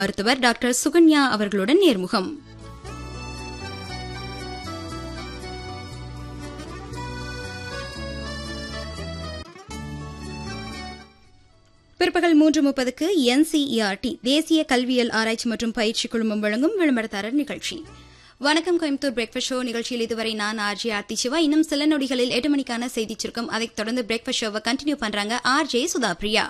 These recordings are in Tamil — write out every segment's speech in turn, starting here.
மருத்துவர் டாக்டர் சுகன்யா அவர்களுடன் நேர்முகம் பிற்பகல் மூன்று முப்பதுக்கு என்சிஇஆர்டி தேசிய கல்வியல் ஆராய்ச்சி மற்றும் பயிற்சி குழுமம் வழங்கும் விளம்பரதாரர் நிகழ்ச்சி வணக்கம் கோயம்புத்தூர் பிரேக்ஃபாஸ்ட் ஷோ நிகழ்ச்சியில் இதுவரை நான் ஆர்ஜே ஆர்த்தி சிவா இன்னும் சில நொடிகளில் எட்டு மணிக்கான செய்தி சுருக்கம் அதைத் தொடர்ந்து பிரேக்ஃபாஸ்ட் ஷோவை கண்டினியூ பண்றாங்க ஆர்ஜே சுதா பிரியா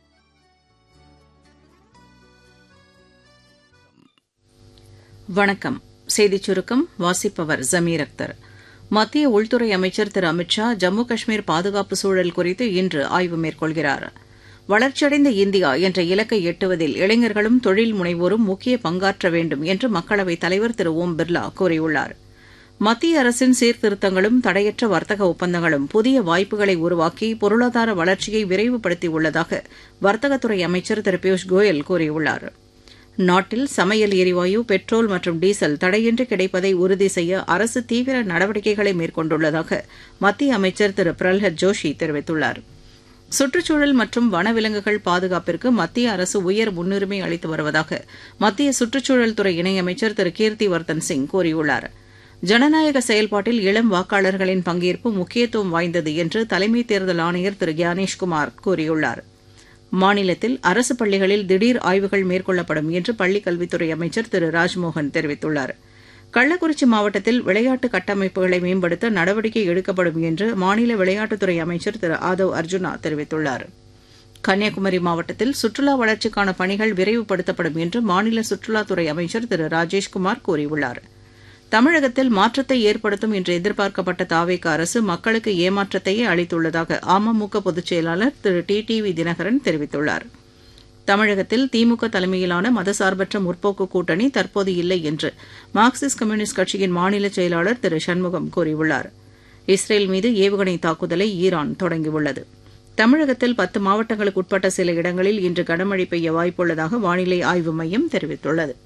வணக்கம் செய்திச் சுருக்கம் வாசிப்பவர் ஜமீர் அக்தர் மத்திய உள்துறை அமைச்சர் திரு அமித் ஷா ஜம்மு காஷ்மீர் பாதுகாப்பு சூழல் குறித்து இன்று ஆய்வு மேற்கொள்கிறார் வளர்ச்சியடைந்த இந்தியா என்ற இலக்கை எட்டுவதில் இளைஞர்களும் தொழில் முனைவோரும் முக்கிய பங்காற்ற வேண்டும் என்று மக்களவைத் தலைவர் திரு ஓம் பிர்லா கூறியுள்ளார் மத்திய அரசின் சீர்திருத்தங்களும் தடையற்ற வர்த்தக ஒப்பந்தங்களும் புதிய வாய்ப்புகளை உருவாக்கி பொருளாதார வளர்ச்சியை விரைவுபடுத்தியுள்ளதாக வர்த்தகத்துறை அமைச்சர் திரு பியூஷ் கோயல் கூறியுள்ளாா் நாட்டில் சமையல் எரிவாயு பெட்ரோல் மற்றும் டீசல் தடையின்றி கிடைப்பதை உறுதி செய்ய அரசு தீவிர நடவடிக்கைகளை மேற்கொண்டுள்ளதாக மத்திய அமைச்சர் திரு பிரல்ஹத் ஜோஷி தெரிவித்துள்ளார் சுற்றுச்சூழல் மற்றும் வனவிலங்குகள் பாதுகாப்பிற்கு மத்திய அரசு உயர் முன்னுரிமை அளித்து வருவதாக மத்திய சுற்றுச்சூழல் துறை இணையமைச்சர் திரு கீர்த்திவர்தன் சிங் கூறியுள்ளார் ஜனநாயக செயல்பாட்டில் இளம் வாக்காளர்களின் பங்கேற்பு முக்கியத்துவம் வாய்ந்தது என்று தலைமை தேர்தல் ஆணையர் திரு கியானேஷ்குமார் கூறியுள்ளாா் மாநிலத்தில் அரசு பள்ளிகளில் திடீர் ஆய்வுகள் மேற்கொள்ளப்படும் என்று பள்ளிக் கல்வித்துறை அமைச்சர் திரு ராஜ்மோகன் தெரிவித்துள்ளார் கள்ளக்குறிச்சி மாவட்டத்தில் விளையாட்டு கட்டமைப்புகளை மேம்படுத்த நடவடிக்கை எடுக்கப்படும் என்று மாநில விளையாட்டுத்துறை அமைச்சர் திரு ஆதவ் அர்ஜுனா தெரிவித்துள்ளார் கன்னியாகுமரி மாவட்டத்தில் சுற்றுலா வளர்ச்சிக்கான பணிகள் விரைவுபடுத்தப்படும் என்று மாநில சுற்றுலாத்துறை அமைச்சர் திரு ராஜேஷ்குமார் கூறியுள்ளாா் தமிழகத்தில் மாற்றத்தை ஏற்படுத்தும் என்று எதிர்பார்க்கப்பட்ட தாவேக அரசு மக்களுக்கு ஏமாற்றத்தையே அளித்துள்ளதாக அமமுக பொதுச் செயலாளர் திரு டி டி வி தினகரன் தெரிவித்துள்ளார் தமிழகத்தில் திமுக தலைமையிலான மதசார்பற்ற முற்போக்கு கூட்டணி தற்போது இல்லை என்று மார்க்சிஸ்ட் கம்யூனிஸ்ட் கட்சியின் மாநில செயலாளர் திரு சண்முகம் கூறியுள்ளார் இஸ்ரேல் மீது ஏவுகணை தாக்குதலை ஈரான் தொடங்கியுள்ளது தமிழகத்தில் பத்து மாவட்டங்களுக்கு உட்பட்ட சில இடங்களில் இன்று கனமழை பெய்ய வாய்ப்புள்ளதாக வானிலை ஆய்வு மையம் தெரிவித்துள்ளது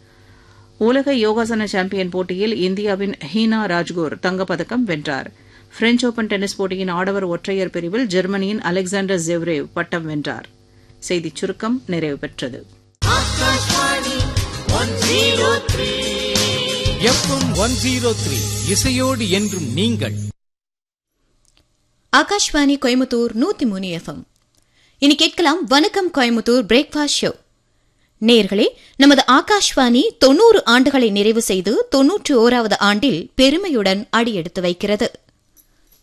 உலக யோகாசன சாம்பியன் போட்டியில் இந்தியாவின் ஹீனா ராஜ்கோர் தங்கப்பதக்கம் வென்றார் பிரெஞ்ச் ஓபன் டென்னிஸ் போட்டியின் ஆடவர் ஒற்றையர் பிரிவில் ஜெர்மனியின் அலெக்சாண்டர் ஜெவ்ரேவ் பட்டம் வென்றார் செய்திச் சுருக்கம் நிறைவு பெற்றது எஃப்எம் ஒன் ஜீரோ த்ரீ இசையோடு என்றும் நீங்கள் ஆகாஷ்வாணி கோயம்புத்தூர் நூத்தி மூணு எஃப்எம் இனி கேட்கலாம் வணக்கம் கோயம்புத்தூர் பிரேக்ஃபாஸ்ட் ஷோ நேர்களே நமது ஆகாஷ்வாணி தொன்னூறு ஆண்டுகளை நிறைவு செய்து தொன்னூற்றி ஓராவது ஆண்டில் பெருமையுடன் அடியெடுத்து வைக்கிறது